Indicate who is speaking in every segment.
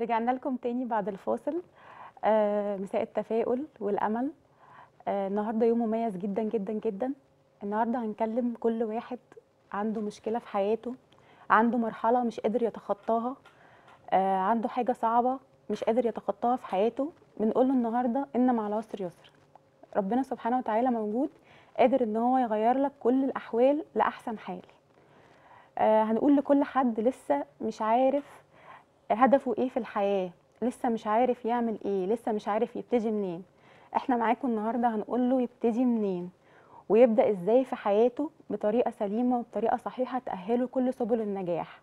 Speaker 1: رجعنا لكم تاني بعد الفاصل آه مساء التفاؤل والأمل آه النهارده يوم مميز جدا جدا جدا النهارده هنكلم كل واحد عنده مشكلة في حياته عنده مرحلة مش قادر يتخطاها آه عنده حاجة صعبة مش قادر يتخطاها في حياته بنقول له النهارده إن مع العسر يسر ربنا سبحانه وتعالى موجود قادر إن هو يغير لك كل الأحوال لأحسن حال آه هنقول لكل حد لسه مش عارف هدفه ايه في الحياة لسه مش عارف يعمل ايه لسه مش عارف يبتدي منين احنا معاكم النهاردة هنقول له يبتدي منين ويبدأ ازاي في حياته بطريقة سليمة وبطريقة صحيحة تأهله كل سبل النجاح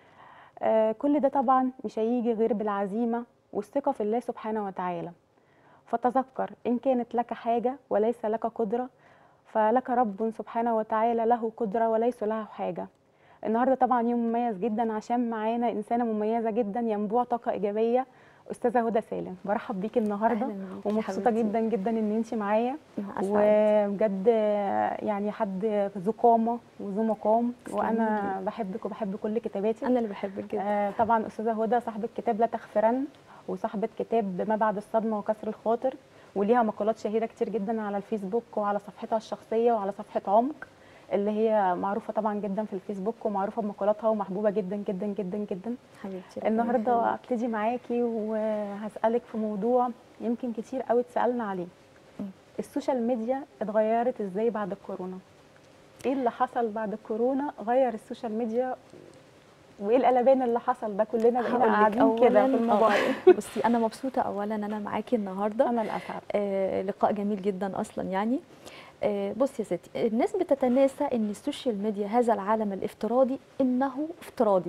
Speaker 1: آه كل ده طبعا مش هيجي غير بالعزيمة والثقة في الله سبحانه وتعالى فتذكر إن كانت لك حاجة وليس لك قدرة فلك رب سبحانه وتعالى له قدرة وليس له حاجة النهارده طبعا يوم مميز جدا عشان معانا انسانه مميزه جدا ينبوع طاقه ايجابيه استاذه هدى سالم برحب بيكي النهارده
Speaker 2: أهلاً بيكي
Speaker 1: ومبسوطه
Speaker 2: حبيبتي.
Speaker 1: جدا جدا ان انت معايا
Speaker 2: أسعد.
Speaker 1: وبجد يعني حد ذو قامه وذو مقام
Speaker 2: تسلمي
Speaker 1: وانا بحبك وبحب كل كتاباتك
Speaker 2: انا اللي بحبك جدا
Speaker 1: آه طبعا استاذه هدى صاحبه كتاب لا تغفرن وصاحبه كتاب ما بعد الصدمه وكسر الخاطر وليها مقالات شهيره كتير جدا على الفيسبوك وعلى صفحتها الشخصيه وعلى صفحه عمق اللي هي معروفه طبعا جدا في الفيسبوك ومعروفه بمقالاتها ومحبوبه جدا جدا جدا جدا
Speaker 2: حبيبتي ربنا
Speaker 1: النهارده
Speaker 2: يخليك.
Speaker 1: ابتدي معاكي وهسالك في موضوع يمكن كتير قوي اتسالنا عليه
Speaker 2: مم.
Speaker 1: السوشيال ميديا اتغيرت ازاي بعد الكورونا ايه اللي حصل بعد الكورونا غير السوشيال ميديا وايه القلبان اللي حصل ده كلنا بقينا
Speaker 2: هقولك
Speaker 1: قاعدين كده
Speaker 2: أولاً-
Speaker 1: في الموبايل
Speaker 2: آه، بصي انا مبسوطه اولا ان انا معاكي النهارده
Speaker 1: انا الاسعد
Speaker 2: آه لقاء جميل جدا اصلا يعني آه بصي يا ستي الناس بتتناسى ان السوشيال ميديا هذا العالم الافتراضي انه افتراضي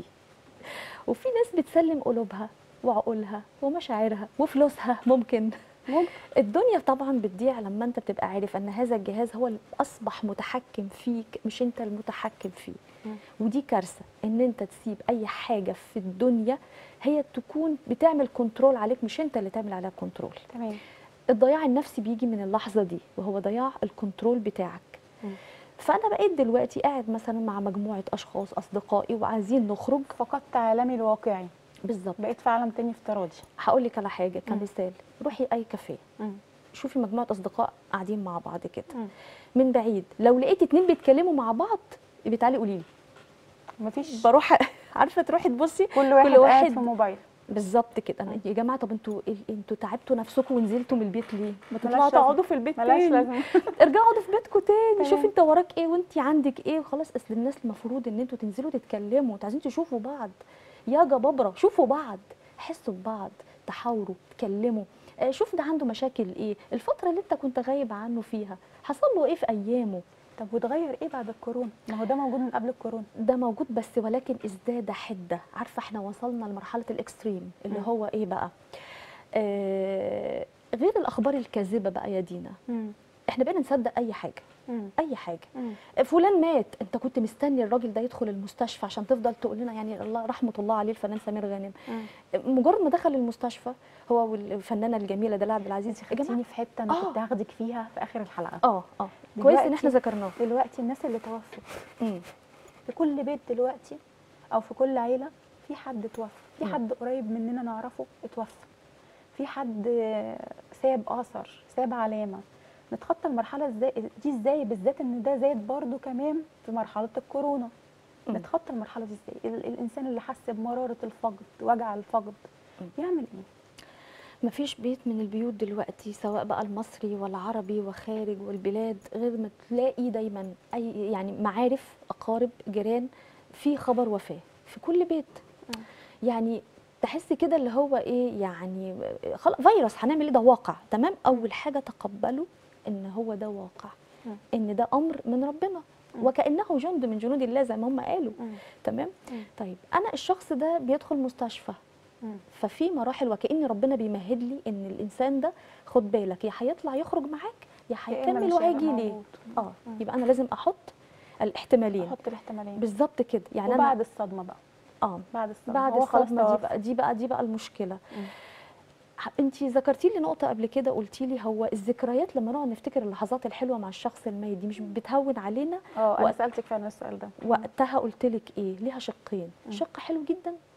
Speaker 2: وفي ناس بتسلم قلوبها وعقولها ومشاعرها وفلوسها ممكن
Speaker 1: ممكن
Speaker 2: الدنيا طبعا بتضيع لما انت بتبقى عارف ان هذا الجهاز هو اللي اصبح متحكم فيك مش انت المتحكم فيه
Speaker 1: مم.
Speaker 2: ودي كارثه ان انت تسيب اي حاجه في الدنيا هي تكون بتعمل كنترول عليك مش انت اللي تعمل عليها كنترول
Speaker 1: تمام
Speaker 2: الضياع النفسي بيجي من اللحظه دي وهو ضياع الكنترول بتاعك
Speaker 1: مم.
Speaker 2: فانا بقيت دلوقتي قاعد مثلا مع مجموعه اشخاص اصدقائي وعايزين نخرج
Speaker 1: فقدت عالمي الواقعي
Speaker 2: بالظبط
Speaker 1: بقيت في عالم تاني افتراضي
Speaker 2: هقول لك على حاجه
Speaker 1: مم.
Speaker 2: كمثال روحي اي كافيه
Speaker 1: مم.
Speaker 2: شوفي مجموعه اصدقاء قاعدين مع بعض كده
Speaker 1: مم.
Speaker 2: من بعيد لو لقيت اتنين بيتكلموا مع بعض يبقى تعالي قولي لي
Speaker 1: مفيش
Speaker 2: بروح عارفه تروحي تبصي
Speaker 1: كل واحد,
Speaker 2: كل
Speaker 1: قاعد
Speaker 2: واحد
Speaker 1: في موبايل
Speaker 2: بالظبط كده انا يا جماعه طب انتوا إيه- انتوا تعبتوا نفسكم ونزلتوا من البيت ليه؟ ما
Speaker 1: ملهاش
Speaker 2: تطلعوا
Speaker 1: لازمة.
Speaker 2: تقعدوا في البيت
Speaker 1: ملاش
Speaker 2: تاني
Speaker 1: لازمه
Speaker 2: ارجعوا اقعدوا في بيتكم تاني
Speaker 1: تمام.
Speaker 2: شوفي انت وراك ايه وانت عندك ايه وخلاص اصل الناس المفروض ان انتوا تنزلوا تتكلموا انتوا عايزين تشوفوا بعض يا جبابره شوفوا بعض حسوا ببعض تحاوروا اتكلموا آه، شوف ده عنده مشاكل ايه الفتره اللي انت كنت غايب عنه فيها حصل له ايه في ايامه
Speaker 1: طب وتغير ايه بعد الكورونا ما هو ده موجود من قبل الكورونا
Speaker 2: ده موجود بس ولكن ازداد حده عارفه احنا وصلنا لمرحله الاكستريم اللي
Speaker 1: مم.
Speaker 2: هو ايه بقى آه غير الاخبار الكاذبه بقى يا دينا
Speaker 1: مم.
Speaker 2: احنا بقينا نصدق اي حاجه
Speaker 1: مم.
Speaker 2: اي حاجه
Speaker 1: مم.
Speaker 2: فلان مات انت كنت مستني الراجل ده يدخل المستشفى عشان تفضل تقول لنا يعني الله رحمه الله عليه الفنان سمير غانم
Speaker 1: مم.
Speaker 2: مجرد ما دخل المستشفى هو والفنانه الجميله دلال عبد العزيز
Speaker 1: انت خدتيني في حته انا
Speaker 2: آه.
Speaker 1: كنت هاخدك فيها في اخر الحلقه
Speaker 2: اه اه كويس ان
Speaker 1: دلوقتي-
Speaker 2: احنا ذكرناه
Speaker 1: دلوقتي الناس اللي توفت
Speaker 2: مم.
Speaker 1: في كل بيت دلوقتي او في كل عيله في حد اتوفى في
Speaker 2: مم.
Speaker 1: حد قريب مننا نعرفه اتوفى في حد ساب اثر ساب علامه نتخطى المرحله ازاي دي ازاي بالذات ان ده زاد برضو كمان في مرحله الكورونا
Speaker 2: مم.
Speaker 1: نتخطى المرحله دي ازاي ال- الانسان اللي حس بمراره الفقد وجع الفقد
Speaker 2: مم.
Speaker 1: يعمل ايه
Speaker 2: مفيش بيت من البيوت دلوقتي سواء بقى المصري والعربي وخارج والبلاد غير ما تلاقي دايما اي يعني معارف اقارب جيران في خبر وفاه في كل بيت
Speaker 1: مم.
Speaker 2: يعني تحس كده اللي هو ايه يعني خلاص فيروس هنعمل ايه ده واقع تمام اول حاجه تقبلوا ان هو ده واقع
Speaker 1: مم.
Speaker 2: ان ده امر من ربنا
Speaker 1: مم.
Speaker 2: وكانه جند من جنود الله زي ما هم قالوا
Speaker 1: مم.
Speaker 2: تمام
Speaker 1: مم.
Speaker 2: طيب انا الشخص ده بيدخل مستشفى
Speaker 1: مم.
Speaker 2: ففي مراحل وكأن ربنا بيمهد لي ان الانسان ده خد بالك يا هيطلع يخرج معاك يا
Speaker 1: يا إما
Speaker 2: هيكمل
Speaker 1: مش هيبقى
Speaker 2: وهيجي ليه
Speaker 1: موجود.
Speaker 2: اه
Speaker 1: مم.
Speaker 2: يبقى انا لازم احط الاحتمالين
Speaker 1: احط الاحتمالين
Speaker 2: بالظبط كده يعني
Speaker 1: وبعد
Speaker 2: انا
Speaker 1: الصدمه بقى
Speaker 2: اه
Speaker 1: بعد الصدمه
Speaker 2: بعد
Speaker 1: هو خلاص
Speaker 2: الصدمه دي
Speaker 1: توفى.
Speaker 2: بقى دي بقى دي بقى المشكله
Speaker 1: مم.
Speaker 2: انت ذكرتي لي نقطه قبل كده قلتي لي هو الذكريات لما نقعد نفتكر اللحظات الحلوه مع الشخص الميت دي مش بتهون علينا
Speaker 1: اه انا
Speaker 2: وقت-
Speaker 1: سالتك فعلا السؤال ده
Speaker 2: وقتها قلت لك ايه ليها شقين
Speaker 1: مم.
Speaker 2: شق حلو جدا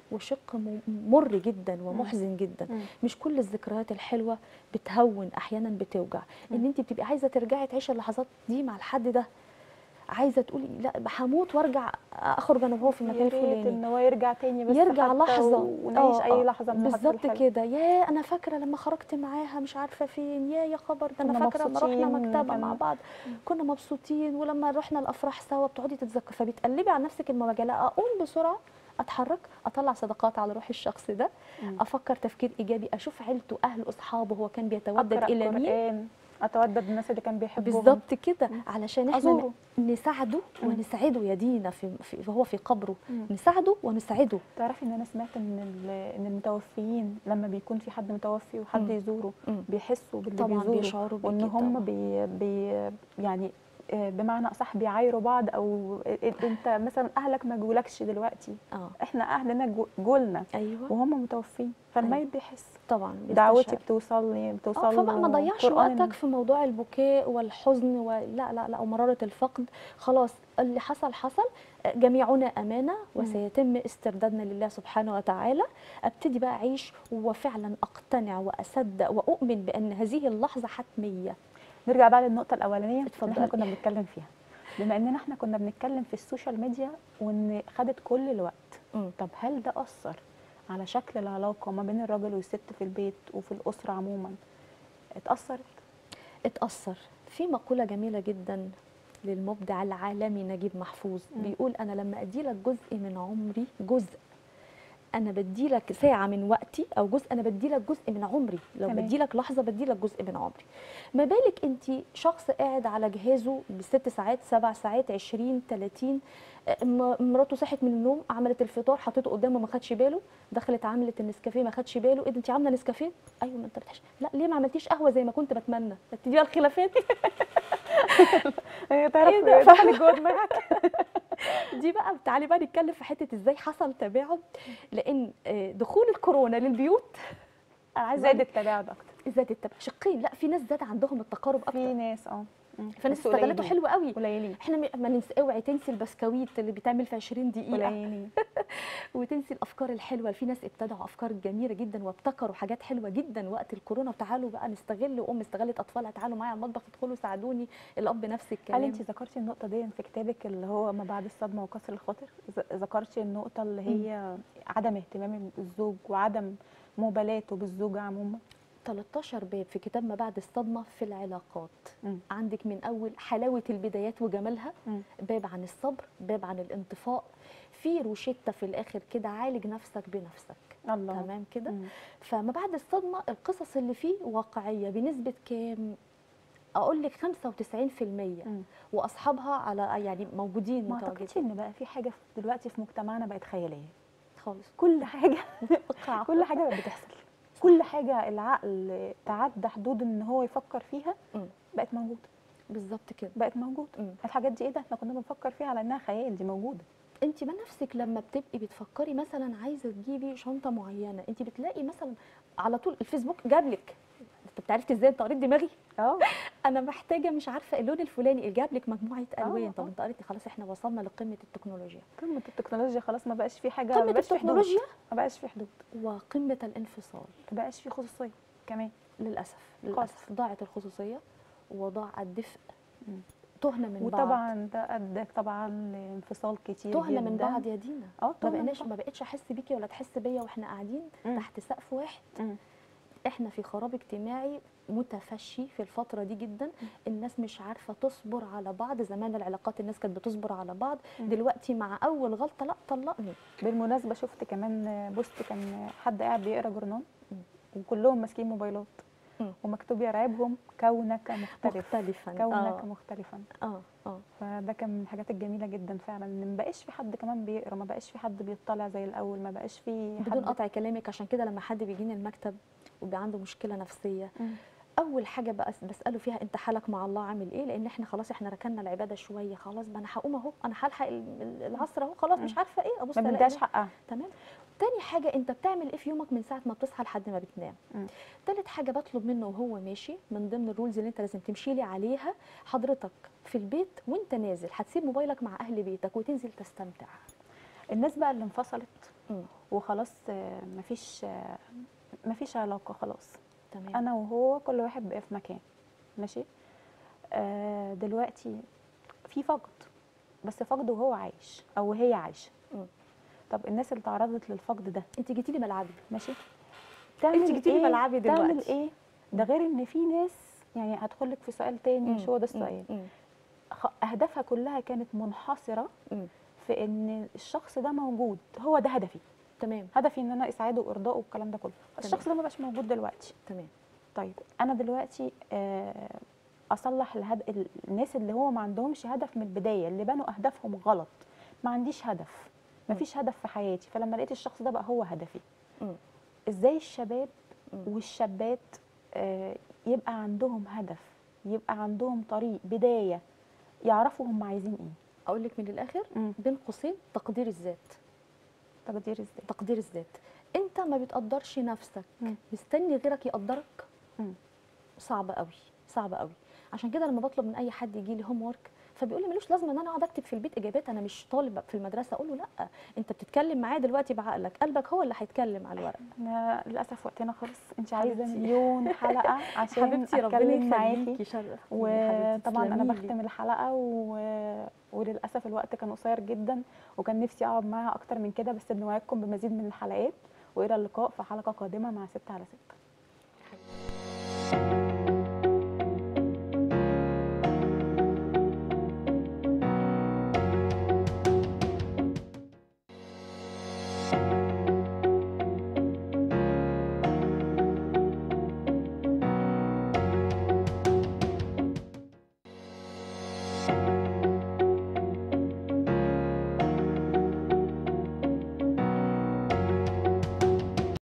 Speaker 2: وشق م- مر جدا ومحزن جدا
Speaker 1: مم.
Speaker 2: مش كل الذكريات الحلوه بتهون احيانا بتوجع ان انت بتبقي عايزه ترجعي تعيشي اللحظات دي مع الحد ده عايزه تقولي لا هموت وارجع اخرج انا وهو في المكان
Speaker 1: يا ريت
Speaker 2: الفلاني
Speaker 1: ان هو يرجع تاني بس
Speaker 2: يرجع
Speaker 1: حتى
Speaker 2: لحظه
Speaker 1: ونعيش
Speaker 2: آه،
Speaker 1: اي
Speaker 2: آه،
Speaker 1: لحظه من اللحظات
Speaker 2: بالظبط
Speaker 1: الحلوة.
Speaker 2: كده يا انا فاكره لما خرجت معاها مش عارفه فين يا يا خبر ده انا
Speaker 1: كنا
Speaker 2: فاكره لما رحنا
Speaker 1: مبسوطين،
Speaker 2: مكتبه
Speaker 1: كان-
Speaker 2: مع بعض كنا مبسوطين ولما رحنا الافراح سوا بتقعدي تتذكري فبتقلبي على نفسك المواجهه لا اقوم بسرعه اتحرك اطلع صدقات على روح الشخص ده
Speaker 1: مم.
Speaker 2: افكر تفكير ايجابي اشوف عيلته اهله اصحابه هو كان بيتودد
Speaker 1: اقرا
Speaker 2: الى مين
Speaker 1: قران اتودد الناس اللي كان بيحبهم
Speaker 2: بالظبط كده علشان احنا
Speaker 1: أزوره.
Speaker 2: ن- نساعده
Speaker 1: مم.
Speaker 2: ونساعده يا دينا في, في وهو في قبره
Speaker 1: مم.
Speaker 2: نساعده ونساعده
Speaker 1: تعرفي ان انا سمعت ان ال- ان المتوفيين لما بيكون في حد متوفي وحد
Speaker 2: مم.
Speaker 1: يزوره
Speaker 2: مم.
Speaker 1: بيحسوا باللي
Speaker 2: طبعا
Speaker 1: بيزوره
Speaker 2: بيشعروا
Speaker 1: وان
Speaker 2: بيكي
Speaker 1: هم
Speaker 2: طبعاً.
Speaker 1: بي بي يعني آه، بمعنى اصح بيعايروا بعض او إ- انت مثلا اهلك ما جولكش دلوقتي
Speaker 2: اه
Speaker 1: احنا اهلنا جو- جولنا
Speaker 2: ايوه
Speaker 1: وهم متوفين فالميت بيحس
Speaker 2: طبعا
Speaker 1: دعوتي
Speaker 2: بيستشعر.
Speaker 1: بتوصل لي
Speaker 2: اه
Speaker 1: بتوصل
Speaker 2: فما ما
Speaker 1: له
Speaker 2: تضيعش
Speaker 1: قرآن
Speaker 2: وقتك في موضوع البكاء والحزن ولا لا لا ومرارة الفقد خلاص اللي حصل حصل جميعنا أمانة وسيتم استردادنا لله سبحانه وتعالى أبتدي بقى أعيش وفعلا أقتنع وأصدق وأؤمن بأن هذه اللحظة حتمية
Speaker 1: نرجع بقى للنقطة الأولانية اللي احنا
Speaker 2: اتفضلي.
Speaker 1: كنا بنتكلم فيها بما اننا احنا كنا بنتكلم في السوشيال ميديا وان خدت كل الوقت
Speaker 2: مم.
Speaker 1: طب هل ده أثر على شكل العلاقة ما بين الراجل والست في البيت وفي الأسرة عموما اتأثرت
Speaker 2: اتأثر في مقولة جميلة جدا للمبدع العالمي نجيب محفوظ
Speaker 1: مم.
Speaker 2: بيقول أنا لما أديلك جزء من عمري جزء أنا بديلك ساعة من وقتي أو جزء أنا بديلك جزء من عمري لو
Speaker 1: تمام.
Speaker 2: بديلك لحظة بديلك جزء من عمري ما بالك أنت شخص قاعد على جهازه بست ساعات سبع ساعات عشرين تلاتين آه، م- مراته صحت من النوم عملت الفطار حطيته قدامه ما خدش باله دخلت عملت النسكافيه ما خدش باله ايه ده انت عامله نسكافيه ايوه ما انت بتحش لا ليه ما عملتيش قهوه زي ما كنت بتمنى ابتدي بقى الخلافات
Speaker 1: هي تعرف
Speaker 2: إيه ده؟
Speaker 1: دخلت جوه دماغك
Speaker 2: دي بقى تعالي بقى نتكلم في حته ازاي حصل تباعد لان آه، دخول الكورونا للبيوت انا عايزه
Speaker 1: زاد
Speaker 2: أقول لك
Speaker 1: التباعد أكتر
Speaker 2: زاد التباعد شقين لا في ناس زاد عندهم التقارب
Speaker 1: في
Speaker 2: اكتر
Speaker 1: ناس اه مم.
Speaker 2: فالناس
Speaker 1: بس
Speaker 2: استغلته
Speaker 1: قليلين.
Speaker 2: حلو قوي
Speaker 1: قليلين
Speaker 2: احنا م- ما ننسى اوعي تنسي البسكويت اللي بيتعمل في 20 دقيقه
Speaker 1: قليلين
Speaker 2: وتنسي الافكار الحلوه في ناس ابتدعوا افكار جميله جدا وابتكروا حاجات حلوه جدا وقت الكورونا وتعالوا بقى نستغل وام استغلت اطفالها تعالوا معايا على المطبخ ادخلوا ساعدوني الاب نفس الكلام
Speaker 1: هل انت ذكرتي النقطة دي في كتابك اللي هو ما بعد الصدمة وكسر الخاطر ذ- ذكرتي النقطة اللي هي عدم اهتمام الزوج وعدم مبالاته بالزوجة عموما
Speaker 2: 13 باب في كتاب ما بعد الصدمه في العلاقات
Speaker 1: مم.
Speaker 2: عندك من اول حلاوه البدايات وجمالها
Speaker 1: مم.
Speaker 2: باب عن الصبر باب عن الانطفاء في روشته في الاخر كده عالج نفسك بنفسك
Speaker 1: الله
Speaker 2: تمام كده
Speaker 1: مم.
Speaker 2: فما بعد الصدمه القصص اللي فيه واقعيه بنسبه كام اقول لك 95%
Speaker 1: مم.
Speaker 2: واصحابها على يعني موجودين
Speaker 1: ما اعتقدش
Speaker 2: متواجدين
Speaker 1: ان بقى في حاجة في- دلوقتي في مجتمعنا بقت خيالية
Speaker 2: خالص
Speaker 1: كل حاجة
Speaker 2: واقعة.
Speaker 1: كل حاجة بقت بتحصل كل حاجة العقل تعدى حدود ان هو يفكر فيها
Speaker 2: مم.
Speaker 1: بقت موجودة
Speaker 2: بالظبط كده
Speaker 1: بقت موجودة
Speaker 2: مم.
Speaker 1: الحاجات دي ايه ده احنا كنا بنفكر فيها على انها خيال دي موجودة
Speaker 2: انت ما نفسك لما بتبقي بتفكري مثلا عايزه تجيبي شنطه معينه انت بتلاقي مثلا على طول الفيسبوك جاب لك انت بتعرفي ازاي انت قريت دماغي
Speaker 1: اه
Speaker 2: انا محتاجه مش عارفه اللون الفلاني جاب لك مجموعه الوان طب
Speaker 1: آه.
Speaker 2: انت قريتي خلاص احنا وصلنا لقمه التكنولوجيا
Speaker 1: قمة التكنولوجيا خلاص ما بقاش في حاجة ما
Speaker 2: قمه
Speaker 1: بقاش في حدود
Speaker 2: التكنولوجيا
Speaker 1: ما بقاش في حدود
Speaker 2: وقمه الانفصال
Speaker 1: ما بقاش في خصوصية كمان
Speaker 2: للاسف
Speaker 1: خالص.
Speaker 2: للاسف ضاعت الخصوصيه وضاع الدفء
Speaker 1: مم.
Speaker 2: تهنا من بعض
Speaker 1: وطبعا ده ادى طبعا لانفصال كتير
Speaker 2: تهنا من
Speaker 1: جداً.
Speaker 2: بعض يا دينا
Speaker 1: اه
Speaker 2: ما
Speaker 1: تهنا من
Speaker 2: بقيناش
Speaker 1: بعض.
Speaker 2: ما بقتش احس بيكي ولا تحس بيا واحنا قاعدين
Speaker 1: مم.
Speaker 2: تحت سقف واحد
Speaker 1: مم.
Speaker 2: احنا في خراب اجتماعي متفشي في الفتره دي جدا الناس مش عارفه تصبر على بعض زمان العلاقات الناس كانت بتصبر على بعض
Speaker 1: مم.
Speaker 2: دلوقتي مع اول غلطه لا طلقني
Speaker 1: بالمناسبة شفت كمان بوست كان حد قاعد بيقرا جورنال
Speaker 2: مم.
Speaker 1: وكلهم ماسكين موبايلات
Speaker 2: مم.
Speaker 1: ومكتوب يرعبهم كونك مختلف
Speaker 2: مختلفا
Speaker 1: كونك
Speaker 2: اه
Speaker 1: مختلفا
Speaker 2: اه اه
Speaker 1: فده كان من الحاجات الجميله جدا فعلا ان ما بقاش في حد كمان بيقرا ما بقاش في حد بيطلع زي الاول ما بقاش في
Speaker 2: بدون
Speaker 1: حد
Speaker 2: قطع كلامك عشان كده لما حد بيجيني المكتب وبيبقى عنده مشكله نفسيه
Speaker 1: مم.
Speaker 2: اول حاجه بقى بساله فيها انت حالك مع الله عامل ايه لان احنا خلاص احنا ركننا العباده شويه خلاص بقى انا هقوم اهو انا هلحق ال- العصر اهو خلاص مش
Speaker 1: مم.
Speaker 2: عارفه ايه ابص
Speaker 1: ما
Speaker 2: ألاقي
Speaker 1: بنداش
Speaker 2: ده.
Speaker 1: حقها
Speaker 2: تمام تاني حاجة انت بتعمل ايه في يومك من ساعة ما بتصحى لحد ما بتنام
Speaker 1: مم.
Speaker 2: تالت حاجة بطلب منه وهو ماشي من ضمن الرولز اللي انت لازم تمشي لي عليها حضرتك في البيت وانت نازل هتسيب موبايلك مع اهل بيتك وتنزل تستمتع
Speaker 1: الناس بقى اللي انفصلت
Speaker 2: مم.
Speaker 1: وخلاص آه، مفيش آه، مفيش علاقه خلاص
Speaker 2: تمام
Speaker 1: انا وهو كل واحد بقى في مكان ماشي آه دلوقتي في فقد بس فقد وهو عايش او هي عايشه
Speaker 2: مم.
Speaker 1: طب الناس اللي تعرضت للفقد ده
Speaker 2: انت جيتي لي ملعبي
Speaker 1: ماشي
Speaker 2: انت جيتي لي ملعبي
Speaker 1: تعمل
Speaker 2: دلوقتي.
Speaker 1: ايه ده غير ان في ناس يعني هدخل لك في سؤال تاني مش هو ده السؤال
Speaker 2: مم.
Speaker 1: خ- اهدافها كلها كانت منحصره
Speaker 2: مم.
Speaker 1: في ان الشخص ده موجود هو ده هدفي
Speaker 2: تمام
Speaker 1: هدفي ان انا اسعاده وارضائه والكلام ده كله الشخص ده ما بقاش موجود دلوقتي
Speaker 2: تمام
Speaker 1: طيب انا دلوقتي آه، اصلح الهد... الناس اللي هو ما عندهمش هدف من البدايه اللي بنوا اهدافهم غلط ما عنديش هدف ما
Speaker 2: مم.
Speaker 1: فيش هدف في حياتي فلما لقيت الشخص ده بقى هو هدفي
Speaker 2: مم.
Speaker 1: ازاي الشباب
Speaker 2: مم.
Speaker 1: والشابات آه، يبقى عندهم هدف يبقى عندهم طريق بدايه يعرفوا هم عايزين ايه
Speaker 2: اقول لك من الاخر
Speaker 1: مم.
Speaker 2: بين قوسين تقدير الذات
Speaker 1: تقدير ازاي
Speaker 2: تقدير الذات انت ما بتقدرش نفسك
Speaker 1: مم.
Speaker 2: مستني غيرك يقدرك
Speaker 1: مم.
Speaker 2: صعب قوي صعب قوي عشان كده لما بطلب من اي حد يجي لي هوم ورك فبيقول لي ملوش لازمه ان انا اقعد اكتب في البيت اجابات انا مش طالب في المدرسه اقول له لا انت بتتكلم معايا دلوقتي بعقلك قلبك هو اللي هيتكلم على الورق
Speaker 1: احنا للاسف وقتنا خلص انت عايزه
Speaker 2: حبيبتي.
Speaker 1: مليون حلقه عشان
Speaker 2: حبيبتي ربنا
Speaker 1: اتكلم معاكي
Speaker 2: يخليكي شرف
Speaker 1: وطبعا انا بختم الحلقه و... وللاسف الوقت كان قصير جدا وكان نفسي اقعد معاها اكتر من كده بس بنوعدكم بمزيد من الحلقات والى اللقاء في حلقه قادمه مع ست على ستة